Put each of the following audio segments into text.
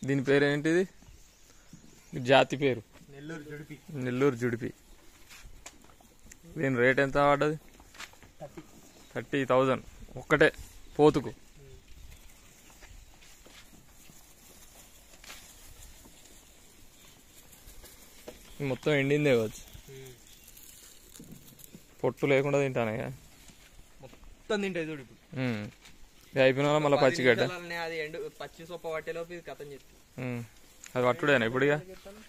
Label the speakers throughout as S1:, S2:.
S1: దీని పేరు ఏంటిది జాతి పేరు
S2: నెల్లూరు జుడిపి
S1: నెల్లూరు జుడిపి దీని రేట్ ఎంత పడ్డది
S2: థర్టీ
S1: థర్టీ థౌజండ్ ఒక్కటే పోతుకు ఇది మొత్తం ఎండిందే కావచ్చు పొట్టు లేకుండా తింటానే కదా
S2: మొత్తం తింటాయి చూడు ఇప్పుడు
S1: ఉమ్. ఇది అయిపోయిన వల్ల మళ్ళీ పచ్చిగడ్డ
S2: నిమిషాలనే అది ఎండు పచ్చి సొప్ప పట్టేలోపు ఇది కథం చెప్తుంది
S1: ఉమ్. అది పట్టుడేనా ఇప్పుడు ఇక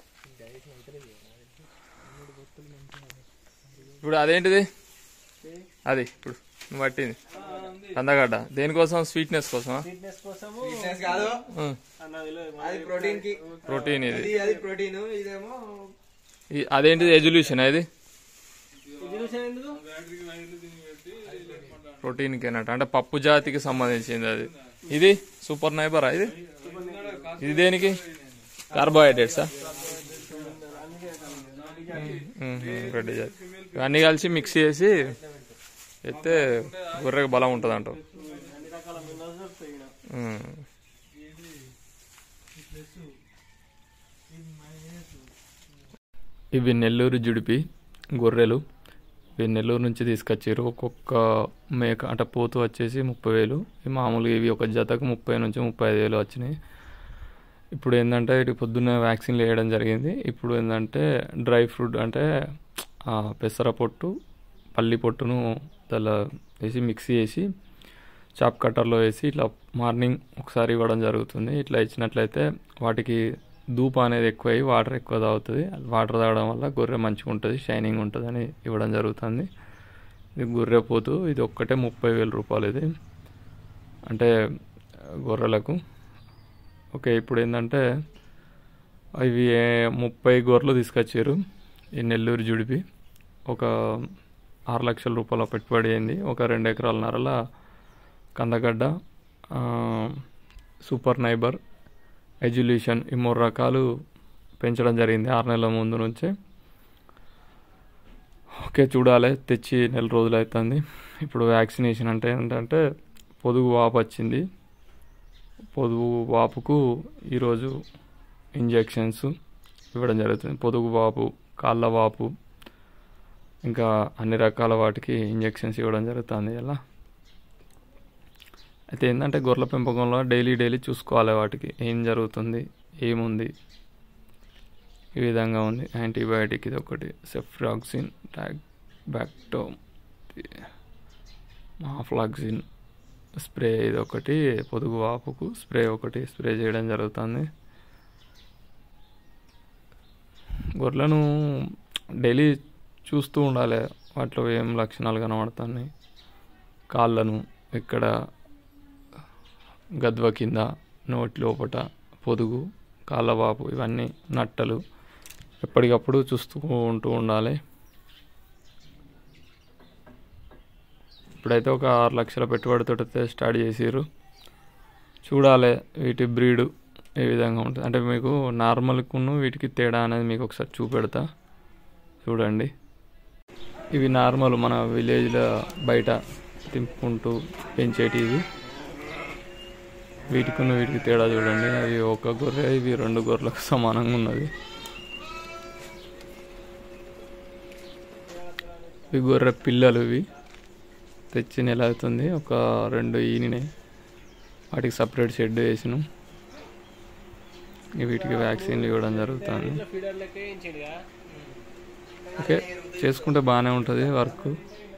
S1: ఇప్పుడు అదేంటిది అది ఇప్పుడు నువ్వు పట్టింది కందగడ్డ దేనికోసం స్వీట్నెస్ కోసమా
S3: ఫిట్నెస్ కోసము
S2: ఫిట్నెస్ కాదు
S1: ఉమ్.
S3: అన్నది లేదు.
S2: అది ప్రోటీన్ కి
S1: ప్రోటీన్ ఇది
S2: ఇది అది ప్రోటీన్ ఇదేమో
S1: ఈ- అదేంటిది ఎజల్యూషన్ ఇది
S3: ఇది చూసాను ఎందుకు
S1: ప్రోటీన్ కినట్టు అంటే పప్పు జాతికి సంబంధించింది అది ఇది సూపర్ నైబరా ఇది ఇది దేనికి కార్బోహైడ్రేట్సా రెడ్డి జాతి ఇవన్నీ కలిసి మిక్స్ చేసి ఎత్తే గొర్రెకి బలం ఉంటుంది అంటావు
S3: అన్ని రకాల మినరల్స్ దొరుకుతాయి ఈడ.
S1: ఉమ్. ఇవి నెల్లూరు జుడిపి గొర్రెలు ఇవి నెల్లూరు నుంచి తీసుకొచ్చారు ఒక్కొక్క మేక అంటే పోతు వచ్చేసి ముప్పై వేలు ఈ మామూలుగా ఇవి ఒక జతకు ముప్పై నుంచి ముప్పై ఐదు వేలు వచ్చినాయి ఇప్పుడు ఏంటంటే ఇటు పొద్దున్న వ్యాక్సిన్లు వేయడం జరిగింది ఇప్పుడు ఏంటంటే డ్రై ఫ్రూట్ అంటే ఆ, పెసర పొట్టు పల్లి పొట్టును దానిలో వేసి మిక్సీ చేసి చాప్ కట్టర్లో వేసి ఇట్లా మార్నింగ్ ఒకసారి ఇవ్వడం జరుగుతుంది ఇట్లా ఇచ్చినట్లయితే వాటికి ధూప అనేది ఎక్కువ అయ్యి వాటర్ ఎక్కువ తాగుతుంది వాటర్ తాగడం వల్ల గొర్రె మంచిగా ఉంటుంది షైనింగ్ ఉంటుంది అని ఇవ్వడం జరుగుతుంది ఇది గొర్రె పోతు ఇది ఒక్కటే ముప్పై వేల రూపాయలు ఇది అంటే గొర్రెలకు ఓకే ఇప్పుడు ఏంటంటే ఇవి ముప్పై గొర్రెలు తీసుకొచ్చారు ఈ నెల్లూరు జుడిపి ఒక ఆరు లక్షల రూపాయల పెట్టుబడి అయింది ఒక రెండు ఎకరాల నరల కందగడ్డ ఆ, సూపర్ నైబర్ ఎడ్యుల్యూషన్ ఈ మూడు రకాలు పెంచడం జరిగింది ఆరు నెలల ముందు నుంచే ఓకే చూడాలి తెచ్చి నెల రోజులు అవుతుంది ఇప్పుడు వ్యాక్సినేషన్ అంటే ఏంటంటే పొదుగు వాపు వచ్చింది పొదుగు వాపుకు ఈరోజు ఇంజెక్షన్స్ ఇవ్వడం జరుగుతుంది పొదుగు వాపు కాళ్ళ వాపు ఇంకా అన్ని రకాల వాటికి ఇంజెక్షన్స్ ఇవ్వడం జరుగుతుంది ఇలా అయితే ఏంటంటే గొర్రెల పెంపకంలో డైలీ డైలీ చూసుకోవాలి వాటికి ఏం జరుగుతుంది ఏముంది ఈ విధంగా ఉంది యాంటీబయాటిక్ ఇది ఒకటి సెఫ్రాక్సిన్ టాగ్ బ్యాక్టోమ్ మాఫ్లాక్సిన్ స్ప్రే ఇది ఒకటి పొదుగు వాపుకు స్ప్రే ఒకటి స్ప్రే చేయడం జరుగుతుంది గొర్రెలను డైలీ చూస్తూ ఉండాలి వాటిలో ఏం లక్షణాలు కనబడుతున్నాయి కాళ్ళను ఇక్కడ గద్వ కింద నోటి లోపట పొదుగు కాళ్ళవాపు ఇవన్నీ నట్టలు ఎప్పటికప్పుడు చూస్తూ ఉంటూ ఉండాలి ఇప్పుడైతే ఒక ఆరు లక్షల పెట్టుబడితో అయితే స్టార్ట్ చేసారు చూడాలి వీటి బ్రీడు ఏ విధంగా ఉంటుంది అంటే మీకు నార్మల్కును వీటికి తేడా అనేది మీకు ఒకసారి చూపెడతా చూడండి ఇవి నార్మల్ మన విలేజ్లో బయట తింపుకుంటూ పెంచేటివి వీటికున్న వీటికి తేడా చూడండి అవి ఒక గొర్రె ఇవి రెండు గొర్రెలకు సమానంగా ఉన్నది ఇవి గొర్రె పిల్లలు ఇవి తెచ్చి నెల అవుతుంది ఒక రెండు ఈనినాయి వాటికి సపరేట్ షెడ్ వేసినాం ఇక వీటికి వ్యాక్సిన్లు ఇవ్వడం జరుగుతుంది
S3: ఇట్లా ఫీడర్ లెక్క వేయించాడుగా
S1: ఓకే చేసుకుంటే బాగానే ఉంటుంది వర్క్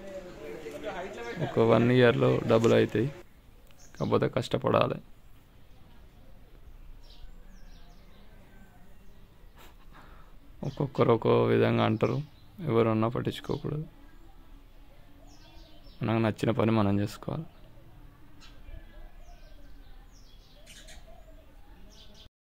S1: ఒక వన్ ఇయర్లో డబ్బులు అవుతాయి కాకపోతే కష్టపడాలి ఒక్కొక్కరు ఒక్కో విధంగా అంటారు ఎవరన్నా పట్టించుకోకూడదు మనకు నచ్చిన పని మనం చేసుకోవాలి